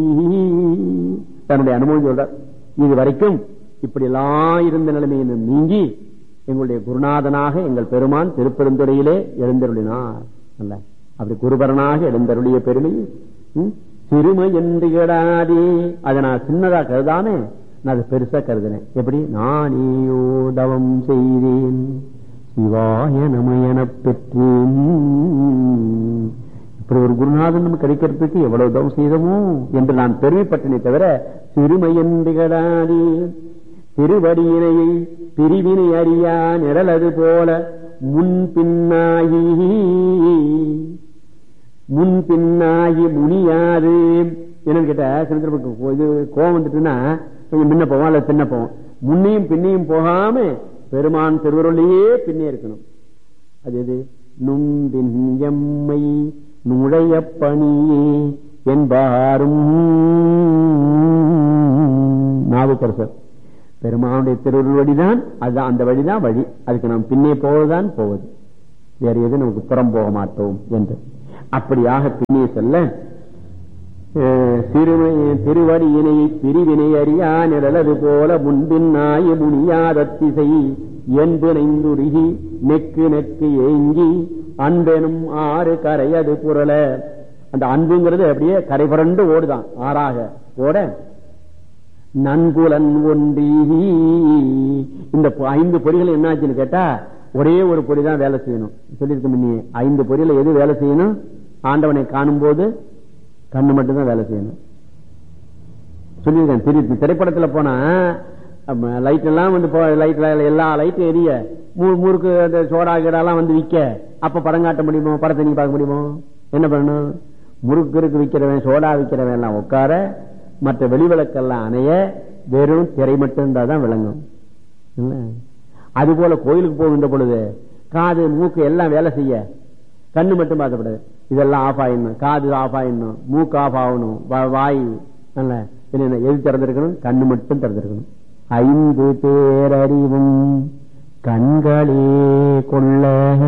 தன்னுடைய அனுபவம் சொல்றார் இது வரைக்கும் இப்படி எல்லாம் இருந்த நிலைமையில நீங்கி எங்களுடைய குருநாதனாக எங்கள் பெருமான் திருப்பெருந்துறையிலே எழுந்தருளினார் அல்ல அப்படி குருபரனாக எழுந்தருளிய பெருமை ம், சிறுமை என்று கேடாதே அதை நான் சின்னதா கருதானே நான் அதை பெருசா கருதினேன் எப்படி நானேயோ தவம் செய்தேன் சிவாய நமயனப் பெற்றேன் இப்படி ஒரு குருநாதன் நமக்கு கிடைக்கிறதுக்கு எவ்வளவு தவம் செய்தமோ என்று நான் பெருமைப்பட்டனே தவிர சிறுமையன்றுகளாதே திருவடியினையை பிரிவினை அறியா நிழலது போல முன் பின்னாகி முன் பின்னாகி முனியாது என்னன்னு கேட்டா சிலருக்கு இது கோவம் வந்துட்டுன்னா கொஞ்சம் முன்ன போவோம் அல்லது பின்ன போவோம் முன்னையும் பின்னையும் போகாம பெருமான் திருவருளையே பின்னே இருக்கணும் அது எது நும்பின் எம்மை நுழைய பணியே என்பாரும் நாவுக்கரசர் பெருமானுடைய திருவருள் வழிதான் அதுதான் அந்த வழிதான் வழி அதுக்கு நாம் பின்னே போவதுதான் போவது வேற எது நமக்கு புறம் போக மாட்டோம் என்று அப்படியாக பின்னே செல்ல அஹ், சிறுமை திருவடி இணையை பிரிவினை அறியா நிழலது போல முன்பின் நாய முனியாத திசை என்புனைந்துருகி நெக்கு நெக்கு ஏங்கி அன்பெனும் ஆறு கரையது புரள அந்த அன்புங்கிறது அப்படியே கரை புரண்டு ஓடுதான் ஆறாக ஓட நன்குலன் ஒன்றி இந்த பொ- ஐந்து பொறிகள் என்னாச்சுன்னு கேட்டா ஒரே ஒரு பொறி தான் வேலை செய்யணும் சொல்லியிருக்க முன்னே ஐந்து பொறியில எது வேலை செய்யணும் ஆண்டவனை காணும் போது கண்ணு மட்டும்தான் வேலை செய்யணும் சொல்லியிருக்கேன் திரு திரைப்படத்துல போனா லைட் எல்லாம் வந்து லைட் எல்லா லைட்டும் எரிய மூ- முறுக்கு அந்த சோடா கீடாலாம் வந்து விற்க அப்ப படம் காட்ட முடியுமோ படத்தை நீ பார்க்க முடியுமோ என்ன பண்ணணும் முறுக்கு இருக்கு விற்கிறவன் சோடா விற்கிறவன் எல்லாம் உட்கார மற்ற வெளிவிளக்கெல்லாம் அணைய வெறும் திரை மட்டும் இருந்தா தான் விளங்கும் இல்ல? அது போல கோயிலுக்கு போகின்ற பொழுது காது மூக்கு எல்லாம் வேலை செய்ய கண்ணு மட்டும் பார்க்கப்படாது இதெல்லாம் ஆஃப் ஆயிடணும் காது ஆஃப் ஆயிடணும் மூக்கு ஆஃப் ஆகணும் வா- வாய் அல்ல என்ன எது திறந்திருக்கணும் கண்ணு மட்டும் திறந்திருக்கணும் ஐந்து பேரறிவும் கண்களே கொள்ள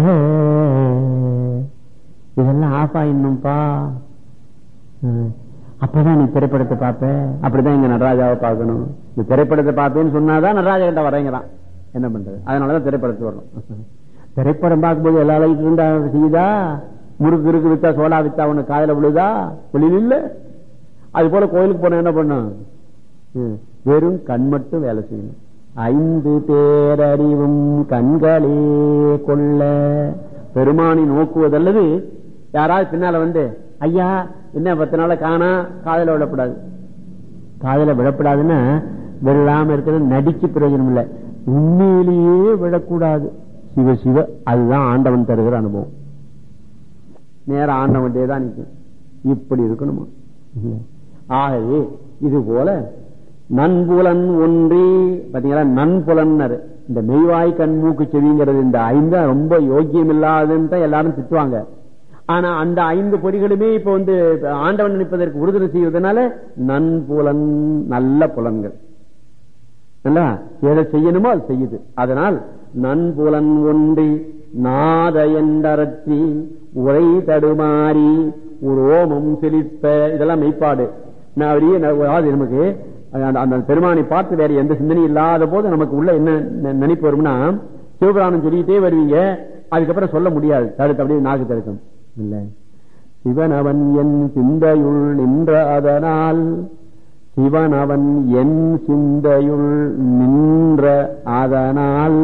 இதெல்லாம் ஆஃப் ஆயிடணும்பா ம். அப்பதான் நீ திரைப்படத்தை பார்ப்ப அப்படிதான் இங்க நடராஜாவை பார்க்கணும் இந்த திரைப்படத்தை பார்ப்பேன்னு சொன்னாதான் நடராஜா கிட்ட வரேங்கிறான் என்ன பண்றது அதனாலதான் திரைப்படத்துக்கு வரணும் திரைப்படம் பார்க்கும்போது எல்லா லைட் இருந்தா செய்யுதா முறுக்கு இருக்கு வித்தா சோடா வித்தா உனக்கு காதல விழுதா வெளியில் இல்ல அது போல கோயிலுக்கு போன என்ன பண்ணும் ம். வெறும் கண் மட்டும் வேலை செய்யணும் ஐந்து பேரறிவும் கண்களே கொள்ள பெருமானை நோக்குவதல்லது யாராவது பின்னால வந்து ஐயா என்ன பத்து நாள காணா காதல விடக்கூடாது காதல விடக்கூடாதுன்னா விழாம இருக்கிறது நடிச்சு பிரயோஜனம் இல்ல உண்மையிலேயே விடக்கூடாது சிவ சிவ அதுதான் ஆண்டவன் தருகிற அனுபவம் நேரம் ஆண்டவன்டே தான் நிற்கும் இப்படி இருக்கணுமா இல்ல. ஆகவே இது போல நன்புலன் ஒன்றி பாத்தீங்களா நன்புலன்னர் இந்த மெய்வாய் கண் மூக்கு செவிங்கிறது இந்த ஐந்து ரொம்ப யோக்கியம் இல்லாதுன்னு தான் எல்லாரும் திட்டுவாங்க ஆனா அந்த ஐந்து பொறிகளுமே இப்ப வந்து ஆண்டவன் நினைப்பதற்கு உறுதுணை செய்வதனால நன்புலன் நல்ல புலன்கள் இல்ல? எதை செய்யணுமோ அது செய்யுது அதனால் நன்புலன் ஒன்றி நாத என்றரற்றி உரை தடுமாறி ஒரு ஓமம் செழிப்ப இதெல்லாம் மெய்ப்பாடு நான் அப்படியே நான் அதாவது நமக்கு அந்த- அந்த பெருமானை பார்த்து வேற எந்த சிந்தனையும் இல்லாத போது நமக்கு உள்ள என்ன நெ- நினைப்பு வரும்னா சிவபுராணம் சொல்லிட்டே வருவீங்க அதுக்கப்புறம் சொல்ல முடியாது தடுத்து அப்படியே நாக்கு தடுக்கும் இல்ல சிவன் அவன் என் சிந்தையுள் நின்ற அதனால் சிவன் அவன் என் சிந்தையுள் நின்ற அதனால்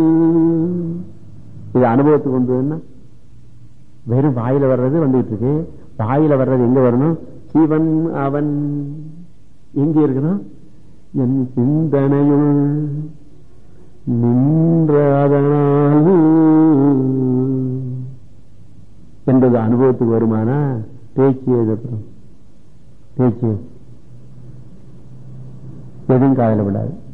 இது அனுபவத்துக்கு கொண்டு வெறும் வாயில வர்றது வந்துகிட்டு இருக்கு வாயில வர்றது எங்க வரணும் சிவன் அவன் எங்க இருக்கணும் என் சிந்தனையுள் நின்ற அதனால் என்பது அனுபவத்துக்கு வருமானா பேச்சு எழுதப்படும் பேச்சு எதுவும் காதல விடாது